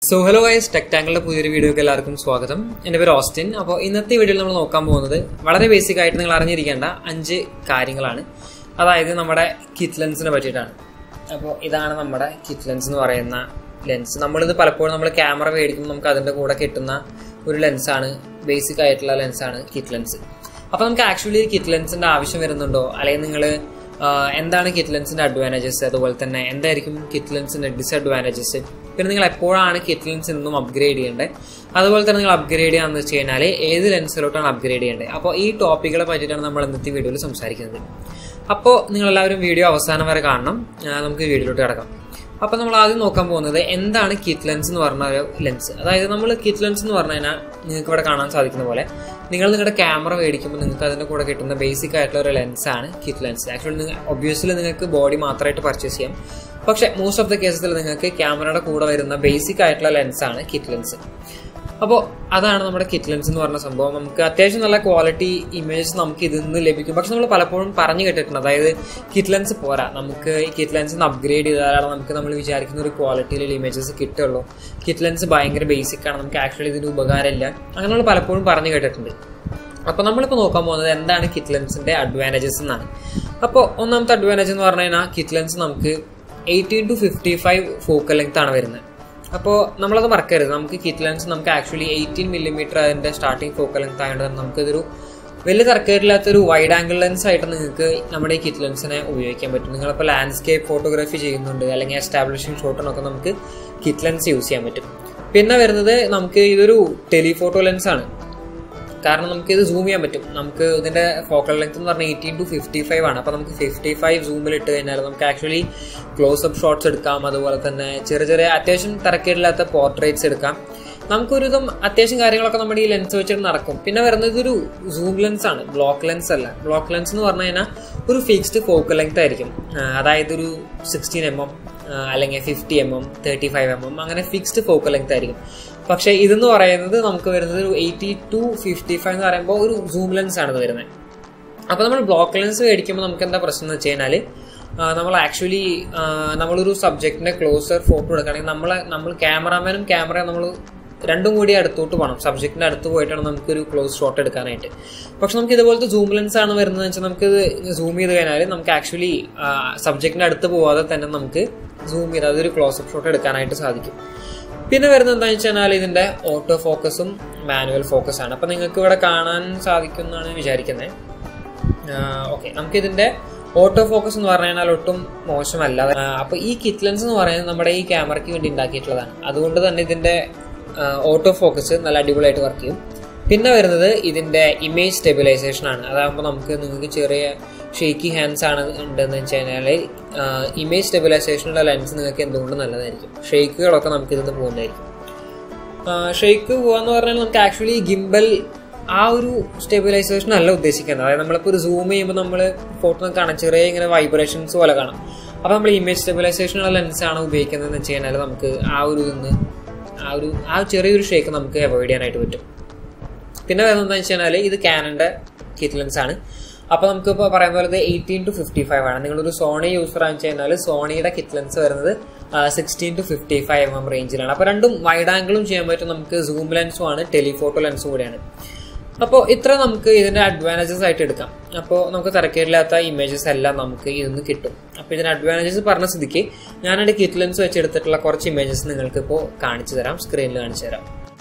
so hello guys ടെക്ടാങ്കിളുടെ പുതിയൊരു വീഡിയോക്ക് എല്ലാവർക്കും സ്വാഗതം എൻ്റെ പേര് ഓസ്റ്റിൻ അപ്പോൾ ഇന്നത്തെ വീഡിയോയിൽ നമ്മൾ നോക്കാൻ പോകുന്നത് വളരെ ബേസിക് ആയിട്ട് നിങ്ങൾ അറിഞ്ഞിരിക്കേണ്ട അഞ്ച് കാര്യങ്ങളാണ് അതായത് നമ്മുടെ കിറ്റ് ലെൻസിനെ പറ്റിയിട്ടാണ് അപ്പോൾ ഇതാണ് നമ്മുടെ കിറ്റ് ലെൻസ് എന്ന് പറയുന്ന ലെൻസ് നമ്മളിത് പലപ്പോഴും നമ്മൾ ക്യാമറ മേടിക്കുമ്പോൾ നമുക്ക് അതിൻ്റെ കൂടെ കിട്ടുന്ന ഒരു ലെൻസാണ് ബേസിക് ആയിട്ടുള്ള ലെൻസാണ് കിറ്റ് ലെൻസ് അപ്പോൾ നമുക്ക് ആക്ച്വലി കിറ്റ് ലെൻസിൻ്റെ ആവശ്യം വരുന്നുണ്ടോ അല്ലെങ്കിൽ നിങ്ങൾ എന്താണ് കിറ്റ് ലെൻസിൻ്റെ അഡ്വാൻറ്റേജസ് അതുപോലെ തന്നെ എന്തായിരിക്കും കിറ്റ് ലെൻസിൻ്റെ ഡിസഡ്വാൻറ്റേജസ് പിന്നെ നിങ്ങൾ എപ്പോഴാണ് കിറ്റ് ലെൻസ് ഇന്നും അപ്ഗ്രേഡ് ചെയ്യേണ്ടത് അതുപോലെ തന്നെ നിങ്ങൾ അപ്ഗ്രേഡ് ചെയ്യാന്ന് വെച്ച് കഴിഞ്ഞാൽ ഏത് ലെൻസിലോട്ടാണ് അപ്ഗ്രേഡ് ചെയ്യേണ്ടത് അപ്പോൾ ഈ ടോപ്പിക്കുകളെ പറ്റിയിട്ടാണ് നമ്മൾ ഇന്നത്തെ വീഡിയോയിൽ സംസാരിക്കുന്നത് അപ്പോൾ നിങ്ങളെല്ലാവരും വീഡിയോ അവസാനം വരെ കാണണം ആ, നമുക്ക് വീഡിയോയിലോട്ട് കിടക്കാം അപ്പോൾ നമ്മൾ ആദ്യം നോക്കാൻ പോകുന്നത് എന്താണ് കിറ്റ് ലെൻസ് എന്ന് പറഞ്ഞ ഒരു ലെൻസ് അതായത് നമ്മൾ കിറ്റ് ലെൻസ് എന്ന് പറഞ്ഞു കഴിഞ്ഞാൽ നിങ്ങൾക്ക് ഇവിടെ കാണാൻ സാധിക്കുന്ന പോലെ നിങ്ങൾ നിങ്ങളുടെ ക്യാമറ മേടിക്കുമ്പോൾ നിങ്ങൾക്ക് അതിൻ്റെ കൂടെ കിട്ടുന്ന ബേസിക് ആയിട്ടുള്ള ഒരു ലെൻസാണ് കിറ്റ് ലെൻസ് ആക്ച്വലി നിങ്ങൾ ഒബ്വിയസ്ലി നിങ്ങൾക്ക് ബോഡി മാത്രമായിട്ട് പർച്ചേസ് ചെയ്യാം പക്ഷേ മോസ്റ്റ് ഓഫ് ദ കേസസിൽ നിങ്ങൾക്ക് ക്യാമറയുടെ കൂടെ വരുന്ന ബേസിക് ആയിട്ടുള്ള ലെൻസാണ് കിറ്റ് ലെൻസ് അപ്പോൾ അതാണ് നമ്മുടെ കിറ്റ് ലെൻസ് എന്ന് പറഞ്ഞ സംഭവം നമുക്ക് അത്യാവശ്യം നല്ല ക്വാളിറ്റി ഇമേജസ് നമുക്ക് ഇതിൽ നിന്ന് ലഭിക്കും പക്ഷെ നമ്മൾ പലപ്പോഴും പറഞ്ഞു കേട്ടിട്ടുണ്ട് അതായത് കിറ്റ് ലെൻസ് പോരാ നമുക്ക് ഈ കിറ്റ് ലെൻസ് അപ്ഗ്രേഡ് ചെയ്താലാണ് നമുക്ക് നമ്മൾ വിചാരിക്കുന്ന ഒരു ക്വാളിറ്റിയിലുള്ള ഇമേജസ് കിട്ടുള്ളൂ കിറ്റ് ലെൻസ് ഭയങ്കര ബേസിക് ആണ് നമുക്ക് ആക്ച്വലി ഇതിന് ഉപകാരമില്ല അങ്ങനെ നമ്മൾ പലപ്പോഴും പറഞ്ഞു കേട്ടിട്ടുണ്ട് അപ്പോൾ നമ്മളിപ്പോൾ നോക്കാൻ പോകുന്നത് എന്താണ് കിറ്റ് ലെൻസിന്റെ അഡ്വാൻറ്റേജസ് എന്നാണ് അപ്പോൾ ഒന്നാമത്തെ അഡ്വാൻറ്റേജ് എന്ന് പറഞ്ഞു കഴിഞ്ഞാൽ കിറ്റ് ലെൻസ് നമുക്ക് eighteen to fifty five focal length ആണ് വരുന്നത് അപ്പോൾ നമ്മളത് മറക്കരുത് നമുക്ക് കിറ്റ് ലെൻസ് നമുക്ക് ആക്ച്വലി എയ്റ്റീൻ മില്ലിമീറ്റർ അതിന്റെ സ്റ്റാർട്ടിംഗ് ഫോക്കൽ ലെങ്ത് ആയതുകൊണ്ട് നമുക്കിതൊരു വലിയ തർക്കമില്ലാത്തൊരു വൈഡ് ആംഗിൾ ലെൻസ് ആയിട്ട് നിങ്ങൾക്ക് നമ്മുടെ ഈ കിറ്റ് ലെൻസിനെ ഉപയോഗിക്കാൻ പറ്റും നിങ്ങളിപ്പോൾ ലാൻഡ്സ്കേപ്പ് ഫോട്ടോഗ്രാഫി ചെയ്യുന്നുണ്ട് അല്ലെങ്കിൽ എസ്റ്റാബ്ലിഷിംഗ് ഷോട്ടിനൊക്കെ നമുക്ക് കിറ്റ് ലെൻസ് യൂസ് ചെയ്യാൻ പറ്റും പിന്നെ വരുന്നത് നമുക്ക് ഇതൊരു ടെലിഫോട്ടോ ലെൻസ് ആണ് കാരണം നമുക്ക് ഇത് സൂം ചെയ്യാൻ പറ്റും നമുക്ക് ഇതിന്റെ ഫോക്കൽ ലെങ്ത് എന്ന് പറഞ്ഞാൽ എയ്റ്റീൻ ടു ഫിഫ്റ്റി ഫൈവ് ആണ് അപ്പോൾ നമുക്ക് ഫിഫ്റ്റി ഫൈവ് സൂമിൽ ഇട്ട് കഴിഞ്ഞാൽ നമുക്ക് ആക്ച്വലി ക്ലോസ് അപ്പ് ഷോട്ട്സ് എടുക്കാം അതുപോലെ തന്നെ ചെറിയ ചെറിയ അത്യാവശ്യം തിരക്കേടില്ലാത്ത പോർട്രേറ്റ്സ് എടുക്കാം നമുക്കൊരുവിധം അത്യാവശ്യം കാര്യങ്ങളൊക്കെ നമ്മുടെ ഈ ലെൻസ് വെച്ചിട്ട് നടക്കും പിന്നെ വരുന്നത് ഇതൊരു സൂം ലെൻസ് ആണ് ബ്ലോക്ക് ലെൻസ് അല്ല ബ്ലോക്ക് ലെൻസ് എന്ന് പറഞ്ഞു കഴിഞ്ഞാൽ ഒരു ഫിക്സ്ഡ് ഫോക്കൽ ലെങ്ത് ആയിരിക്കും ആ, അതായത് ഒരു സിക്സ്റ്റീൻ എം എം അല്ലെങ്കിൽ fifty M M thirty five M M അങ്ങനെ ഫിക്സ്ഡ് ഫോക്കൽ ലെങ്ത് ആയിരിക്കും പക്ഷേ ഇതെന്ന് പറയുന്നത് നമുക്ക് വരുന്നത് ഒരു എയ്റ്റി ടു ഫിഫ്റ്റി ഫൈവ് എന്ന് പറയുമ്പോൾ ഒരു സൂം ലെൻസ് ആണ് ഇത് വരുന്നത് അപ്പോൾ നമ്മൾ ബ്ലോക്ക് ലെൻസ് മേടിക്കുമ്പോൾ നമുക്ക് എന്താ പ്രശ്നം എന്ന് വെച്ച് കഴിഞ്ഞാൽ നമ്മൾ ആക്ച്വലി നമ്മളൊരു സബ്ജക്റ്റിന്റെ ക്ലോസർ ഫോട്ടോ എടുക്കുകയാണെങ്കിൽ നമ്മളെ നമ്മൾ ക്യാമറാമാനും ക്യാമറ നമ്മൾ രണ്ടും കൂടി അടുത്തോട്ട് പോകണം സബ്ജക്റ്റിന്റെ അടുത്ത് പോയിട്ടാണ് നമുക്കൊരു ക്ലോസ് ഷോട്ട് എടുക്കാനായിട്ട് പക്ഷെ നമുക്ക് ഇതുപോലത്തെ സൂം ലെൻസ് ആണ് വരുന്നത് വെച്ചാൽ നമുക്ക് സൂം ചെയ്ത് കഴിഞ്ഞാൽ നമുക്ക് ആക്ച്വലി സബ്ജക്റ്റിന്റെ അടുത്ത് പോവാതെ തന്നെ നമുക്ക് സൂം ചെയ്ത് അതൊരു ക്ലോസ് അപ്പ് ഷോട്ട് എടുക്കാനായിട്ട് സാധിക്കും പിന്നെ വരുന്നത് എന്താണെന്ന് വെച്ചാൽ ഇതിന്റെ ഓട്ടോ ഫോക്കസും മാനുവൽ ഫോക്കസ് ആണ് അപ്പൊ നിങ്ങൾക്ക് ഇവിടെ കാണാൻ സാധിക്കുമെന്നാണ് വിചാരിക്കുന്നത് ഓക്കെ നമുക്ക് ഇതിന്റെ ഓട്ടോ ഫോക്കസ് എന്ന് പറഞ്ഞു കഴിഞ്ഞാൽ ഒട്ടും മോശമല്ല ആ, അപ്പൊ ഈ കിറ്റ് ലെൻസ് എന്ന് പറയുന്നത് നമ്മുടെ ഈ ക്യാമറയ്ക്ക് വേണ്ടി ഉണ്ടാക്കിയിട്ടുള്ളതാണ് അതുകൊണ്ട് തന്നെ ഇതിന്റെ ഓട്ടോ ഫോക്കസ് നല്ല അടിപൊളിയായിട്ട് വർക്ക് ചെയ്യും പിന്നെ വരുന്നത് ഇതിന്റെ ഇമേജ് സ്റ്റെബിലൈസേഷൻ ആണ് അതാകുമ്പോൾ നമുക്ക് നിങ്ങൾക്ക് ചെറിയ ഷേക്കി ഹാൻഡ്സ് ആണ് ഉണ്ടെന്ന് വെച്ച് കഴിഞ്ഞാൽ ഇമേജ് സ്റ്റെബിലൈസേഷനുള്ള ലെൻസ് നിങ്ങൾക്ക് എന്തുകൊണ്ട് നല്ലതായിരിക്കും ഷേക്കുകളൊക്കെ നമുക്ക് ഇതിന് പോകുന്നതായിരിക്കും ഷെയ്ക്ക് പോവാന്ന് പറഞ്ഞാൽ നമുക്ക് ആക്ച്വലി ഗിംബൽ ആ ഒരു സ്റ്റെബിലൈസേഷൻ അല്ല ഉദ്ദേശിക്കുന്നത് അതായത് നമ്മളിപ്പോൾ ഒരു സൂം ചെയ്യുമ്പോൾ നമ്മൾ ഫോട്ടോ കാണാം ചെറിയ ഇങ്ങനെ വൈബ്രേഷൻസ് പോലെ കാണാം അപ്പോൾ നമ്മൾ ഇമേജ് സ്റ്റെബിലൈസേഷനുള്ള ലെൻസ് ആണ് ഉപയോഗിക്കുന്നതെന്ന് വെച്ച് കഴിഞ്ഞാൽ നമുക്ക് ആ ഒരു ഇന്ന് ആ ഒരു ആ ചെറിയൊരു ഷേക്ക് നമുക്ക് അവോയ്ഡ് ചെയ്യാനായിട്ട് പറ്റും പിന്നെ വരുന്നത് എന്താണെന്ന് വെച്ച് കഴിഞ്ഞാൽ ഇത് കാനന്റെ കിറ്റ് ലെൻസ് ആണ് അപ്പോൾ നമുക്ക് ഇപ്പോൾ പറയുന്ന പോലെ എയ്റ്റീൻ ടു ഫിഫ്റ്റി ഫൈവ് ആണ് നിങ്ങളൊരു സോണി യൂസർ ആണെന്ന് വെച്ച് കഴിഞ്ഞാൽ സോണിയുടെ കിറ്റ് ലെൻസ് വരുന്നത് sixteen to fifty five M M റേഞ്ചിലാണ് അപ്പോൾ രണ്ടും വൈഡ് ആംഗിളും ചെയ്യാൻ പറ്റും നമുക്ക് സൂം ലെൻസും ആണ് ടെലിഫോട്ടോ ലെൻസും കൂടിയാണ് അപ്പോൾ ഇത്ര നമുക്ക് ഇതിന്റെ അഡ്വാൻറ്റേജസ് ആയിട്ട് എടുക്കാം അപ്പോൾ നമുക്ക് തിരക്കേടില്ലാത്ത ഇമേജസ് എല്ലാം നമുക്ക് ഇതിന്ന് കിട്ടും അപ്പോൾ ഇതിന്റെ അഡ്വാൻറ്റേജസ് പറഞ്ഞ സ്ഥിതിക്ക് ഞാനെൻ്റെ കിറ്റ് ലെൻസ് വെച്ചെടുത്തിട്ടുള്ള കുറച്ച് ഇമേജസ് നിങ്ങൾക്ക് ഇപ്പോൾ കാണിച്ചു തരാം സ്ക്രീനിൽ കാണിച്ചു തരാം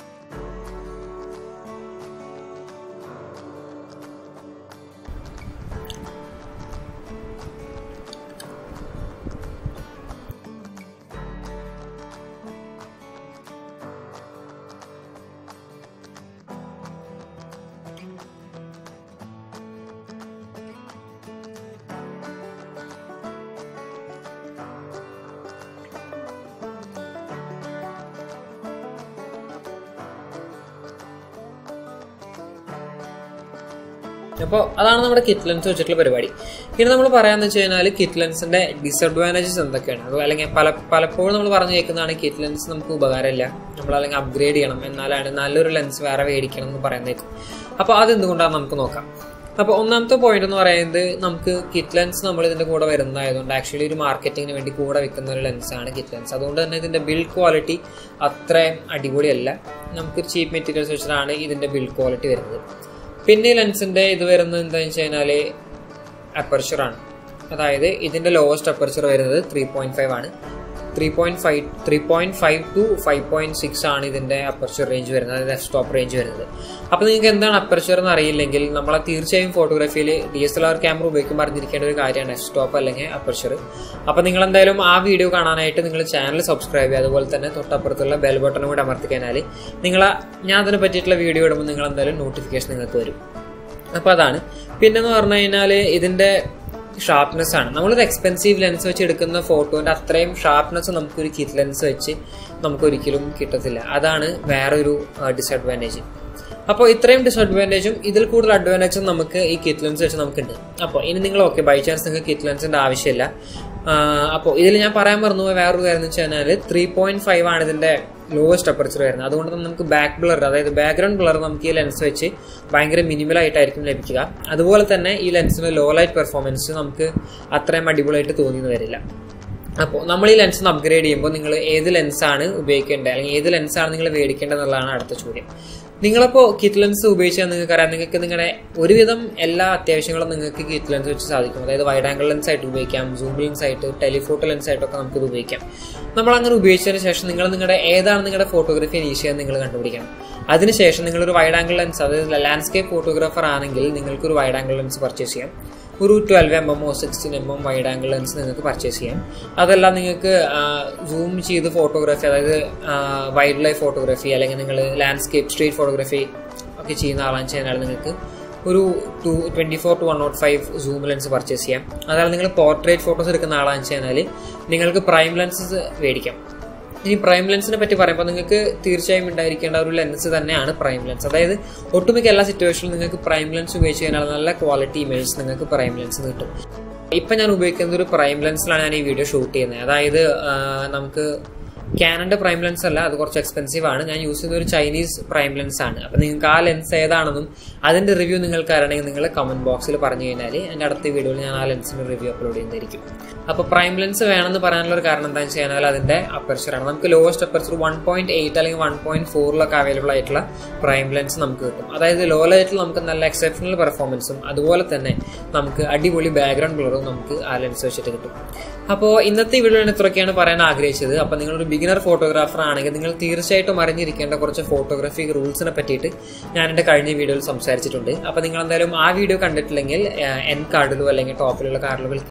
അപ്പോൾ അതാണ് നമ്മുടെ കിറ്റ് ലെൻസ് വെച്ചിട്ടുള്ള പരിപാടി ഇനി നമ്മൾ പറയാന്ന് വെച്ച് കഴിഞ്ഞാൽ കിറ്റ് ലെൻസിന്റെ ഡിസഡ്വാൻറ്റേജസ് എന്തൊക്കെയാണ് അത് അല്ലെങ്കിൽ പല പലപ്പോഴും നമ്മൾ പറഞ്ഞു കേൾക്കുന്നതാണ് കിറ്റ് ലെൻസ് നമുക്ക് ഉപകാരമില്ല നമ്മൾ അല്ലെങ്കിൽ അപ്ഗ്രേഡ് ചെയ്യണം എന്നാലാണ് നല്ലൊരു ലെൻസ് വേറെ മേടിക്കണം എന്ന് പറയുന്നേക്കും അപ്പോൾ അതെന്തുകൊണ്ടാണ് നമുക്ക് നോക്കാം അപ്പോൾ ഒന്നാമത്തെ പോയിന്റ് എന്ന് പറയുന്നത് നമുക്ക് കിറ്റ് ലെൻസ് നമ്മൾ ഇതിന്റെ കൂടെ വരുന്നതായതുകൊണ്ട് ആക്ച്വലി ഒരു മാർക്കറ്റിങ്ങിന് വേണ്ടി കൂടെ വിൽക്കുന്ന ഒരു ലെൻസാണ് കിറ്റ് ലെൻസ് അതുകൊണ്ട് തന്നെ ഇതിന്റെ ബിൽഡ് ക്വാളിറ്റി അത്രയും അടിപൊളിയല്ല നമുക്ക് ചീപ്പ് മെറ്റീരിയൽസ് വെച്ചിട്ടാണ് ഇതിന്റെ ബിൽഡ് ക്വാളിറ്റി വരുന്നത് പിന്നെ ഈ ലെൻസിന്റെ ഇത് വരുന്നത് എന്താണെന്ന് വെച്ച് കഴിഞ്ഞാൽ അപ്പർച്ചറാണ് അതായത് ഇതിന്റെ ലോവസ്റ്റ് അപ്പർച്ചർ വരുന്നത് ത്രീ പോയിന്റ് ഫൈവ് ആണ് three point five three point five to five point six ആണ് ഇതിന്റെ അപ്പർച്ചർ റേഞ്ച് വരുന്നത് അതായത് എഫ് സ്റ്റോപ്പ് റേഞ്ച് വരുന്നത് അപ്പോൾ നിങ്ങൾക്ക് എന്താണ് അപ്പർച്ചർ എന്ന് അറിയില്ലെങ്കിൽ നമ്മളെ തീർച്ചയായും ഫോട്ടോഗ്രാഫിയിൽ D S L R camera ഉപയോഗിക്കുമ്പോൾ അറിഞ്ഞിരിക്കേണ്ട ഒരു കാര്യമാണ് എഫ് സ്റ്റോപ്പ് അല്ലെങ്കിൽ അപ്പർച്ചർ അപ്പോൾ നിങ്ങൾ എന്തായാലും ആ വീഡിയോ കാണാനായിട്ട് നിങ്ങൾ ചാനൽ സബ്സ്ക്രൈബ് ചെയ്യുക അതുപോലെ തന്നെ തൊട്ടപ്പുറത്തുള്ള ബെൽ ബട്ടൺ കൂടെ അമർത്തി കഴിഞ്ഞാൽ നിങ്ങൾ ഞാൻ അതിനെ പറ്റിയിട്ടുള്ള വീഡിയോ ഇടുമ്പോൾ നിങ്ങൾ എന്തായാലും നോട്ടിഫിക്കേഷൻ നിങ്ങൾക്ക് വരും അപ്പോൾ അതാണ് പിന്നെന്ന് പറഞ്ഞു കഴിഞ്ഞാൽ ഇതിന്റെ ഷാർപ്നെസ് ആണ് നമ്മളൊരു എക്സ്പെൻസീവ് ലെൻസ് വെച്ച് എടുക്കുന്ന ഫോട്ടോന്റെ അത്രയും ഷാർപ്നെസ് നമുക്കൊരു കിറ്റ് ലെൻസ് വെച്ച് നമുക്ക് ഒരിക്കലും കിട്ടത്തില്ല അതാണ് വേറൊരു ഡിസഡ്വാൻറ്റേജ് അപ്പോൾ ഇത്രയും ഡിസഡ്വാൻറ്റേജും ഇതിൽ കൂടുതൽ അഡ്വാൻറ്റേജും നമുക്ക് ഈ കിറ്റ് ലെൻസ് വെച്ച് നമുക്കുണ്ട് അപ്പോൾ ഇനി നിങ്ങൾ ഓക്കെ ബൈ ചാൻസ് നിങ്ങൾക്ക് കിറ്റ് ലെൻസിന്റെ ആവശ്യമില്ല അപ്പോൾ ഇതിൽ ഞാൻ പറയാൻ മറന്നുപോയ വേറൊരു കാര്യം എന്ന് വെച്ച് കഴിഞ്ഞാൽ ത്രീ പോയിന്റ് ഫൈവ് ആണ് ഇതിന്റെ ലോവസ്റ്റ് അപ്പർച്ചർ വരുന്നത് അതുകൊണ്ട് തന്നെ നമുക്ക് ബാക്ക് ബ്ലർ അതായത് ബാക്ക്ഗ്രൗണ്ട് ബ്ലർ നമുക്ക് ഈ ലെൻസ് വെച്ച് ഭയങ്കര മിനിമൽ ആയിട്ടായിരിക്കും ലഭിക്കുക അതുപോലെ തന്നെ ഈ ലെൻസിന് ലോ ലൈറ്റ് പെർഫോമൻസ് നമുക്ക് അത്രയും അടിപൊളിയായിട്ട് തോന്നിയെന്ന് വരില്ല അപ്പോൾ നമ്മൾ ഈ ലെൻസ് അപ്ഗ്രേഡ് ചെയ്യുമ്പോൾ നിങ്ങൾ ഏത് ലെൻസാണ് ഉപയോഗിക്കേണ്ടത് അല്ലെങ്കിൽ ഏത് ലെൻസാണ് നിങ്ങൾ മേടിക്കേണ്ടത് എന്നുള്ളതാണ് അടുത്ത ചോദ്യം നിങ്ങളിപ്പോൾ കിറ്റ് ലെൻസ് ഉപയോഗിച്ചാൽ നിങ്ങൾക്ക് അറിയാം നിങ്ങൾക്ക് നിങ്ങളുടെ ഒരുവിധം എല്ലാ അത്യാവശ്യങ്ങളും നിങ്ങൾക്ക് കിറ്റ് ലെൻസ് വെച്ച് സാധിക്കും അതായത് വൈഡ് ആംഗിൾ ലെൻസ് ആയിട്ട് ഉപയോഗിക്കാം സൂം ലെൻസ് ആയിട്ട് ടെലിഫോട്ടോ ലെൻസ് ആയിട്ടൊക്കെ നമുക്ക് ഇത് ഉപയോഗിക്കാം നമ്മൾ അങ്ങനെ ഉപയോഗിച്ചതിന് ശേഷം നിങ്ങൾ നിങ്ങളുടെ ഏതാണ് നിങ്ങളുടെ ഫോട്ടോഗ്രാഫി നീശയെന്ന് നിങ്ങൾ കണ്ടുപിടിക്കണം അതിനുശേഷം നിങ്ങളൊരു വൈഡ് ആംഗിൾ ലെൻസ് അതായത് ലാൻഡ്സ്കേപ്പ് ഫോട്ടോഗ്രാഫർ ആണെങ്കിൽ നിങ്ങൾക്ക് ഒരു വൈഡ് ആംഗിൾ ലെൻസ് പർച്ചേസ് ചെയ്യാം ഒരു ട്വൽവ് എം എമ്മോ sixteen M M wide angle lens നിങ്ങൾക്ക് പർച്ചേസ് ചെയ്യാം അതല്ല നിങ്ങൾക്ക് സൂം ചെയ്ത് ഫോട്ടോഗ്രാഫി അതായത് വൈൽഡ് ലൈഫ് ഫോട്ടോഗ്രാഫി അല്ലെങ്കിൽ നിങ്ങൾ ലാൻഡ്സ്കേപ്പ് സ്ട്രീറ്റ് ഫോട്ടോഗ്രാഫി ഒക്കെ ചെയ്യുന്ന ആളാണെന്ന് വെച്ചാൽ നിങ്ങൾക്ക് ഒരു to twenty four to one naught five zoom lens purchase ചെയ്യാം അതായത് നിങ്ങൾ പോർട്രേറ്റ് ഫോട്ടോസ് എടുക്കുന്ന ആളാണെന്ന് വെച്ച് കഴിഞ്ഞാൽ നിങ്ങൾക്ക് പ്രൈം ലെൻസസ് മേടിക്കാം ഇനി പ്രൈം ലെൻസിനെ പറ്റി പറയുമ്പോൾ നിങ്ങൾക്ക് തീർച്ചയായും ഉണ്ടായിരിക്കേണ്ട ഒരു ലെൻസ് തന്നെയാണ് പ്രൈം ലെൻസ് അതായത് ഒട്ടുമിക്ക എല്ലാ സിറ്റുവേഷനിലും നിങ്ങൾക്ക് പ്രൈം ലെൻസ് ഉപയോഗിച്ച് കഴിഞ്ഞാൽ നല്ല ക്വാളിറ്റി ഇമേജ് നിങ്ങൾക്ക് പ്രൈം ലെൻസ് കിട്ടും ഇപ്പം ഞാൻ ഉപയോഗിക്കുന്നത് ഒരു പ്രൈം ലെൻസിലാണ് ഞാൻ ഈ വീഡിയോ ഷൂട്ട് ചെയ്യുന്നത് അതായത് നമുക്ക് ക്യാനന്റെ പ്രൈം ലെൻസ് അല്ല അത് കുറച്ച് എക്സ്പെൻസീവ് ആണ് ഞാൻ യൂസ് ചെയ്യുന്ന ഒരു ചൈനീസ് പ്രൈം ലെൻസ് ആണ് അപ്പം നിങ്ങൾക്ക് ആ ലെൻസ് ഏതാണെന്നും അതിന്റെ റിവ്യൂ നിങ്ങൾക്ക് അറിയണമെങ്കിൽ നിങ്ങൾ കമന്റ് ബോക്സിൽ പറഞ്ഞു കഴിഞ്ഞാൽ എൻ്റെ അടുത്ത വീഡിയോയിൽ ഞാൻ ആ ലെൻസിന്റെ റിവ്യൂ അപ്ലോഡ് ചെയ്യുന്നതായിരിക്കും അപ്പോൾ പ്രൈം ലെൻസ് വേണമെന്ന് പറയാനുള്ള ഒരു കാരണം എന്താണെന്ന് വെച്ച് കഴിഞ്ഞാൽ അതിന്റെ അപ്പർച്ചറാണ് നമുക്ക് lowest aperture one point eight അല്ലെങ്കിൽ വൺ പോയിന്റ് ഫോറിലൊക്കെ അവൈലബിൾ ആയിട്ടുള്ള പ്രൈം ലെൻസ് നമുക്ക് കിട്ടും അതായത് ലോ ലൈറ്റിൽ നമുക്ക് നല്ല എക്സെപ്ഷണൽ പെർഫോമൻസും അതുപോലെ തന്നെ നമുക്ക് അടിപൊളി ബാക്ക്ഗ്രൗണ്ട് കളറും നമുക്ക് ആ ലെൻസ് വെച്ചിട്ട് കിട്ടും അപ്പോൾ ഇന്നത്തെ വീഡിയോയിൽ ഇത്രയൊക്കെയാണ് പറയാൻ ആഗ്രഹിച്ചത് അപ്പോൾ നിങ്ങളൊരു ബിഗിനർ ഫോട്ടോഗ്രാഫർ ആണെങ്കിൽ നിങ്ങൾ തീർച്ചയായിട്ടും അറിഞ്ഞിരിക്കേണ്ട കുറച്ച് ഫോട്ടോഗ്രാഫി റൂൾസിനെ പറ്റിയിട്ട് ഞാൻ എൻ്റെ കഴിഞ്ഞ വീഡിയോയിൽ സംസാരിച്ചിട്ടുണ്ട് അപ്പോൾ നിങ്ങൾ എന്തായാലും ആ വീഡിയോ കണ്ടിട്ടില്ലെങ്കിൽ എൻ കാർഡിലോ അല്ലെങ്കിൽ ടോപ്പിലുള്ള കാർഡിലോ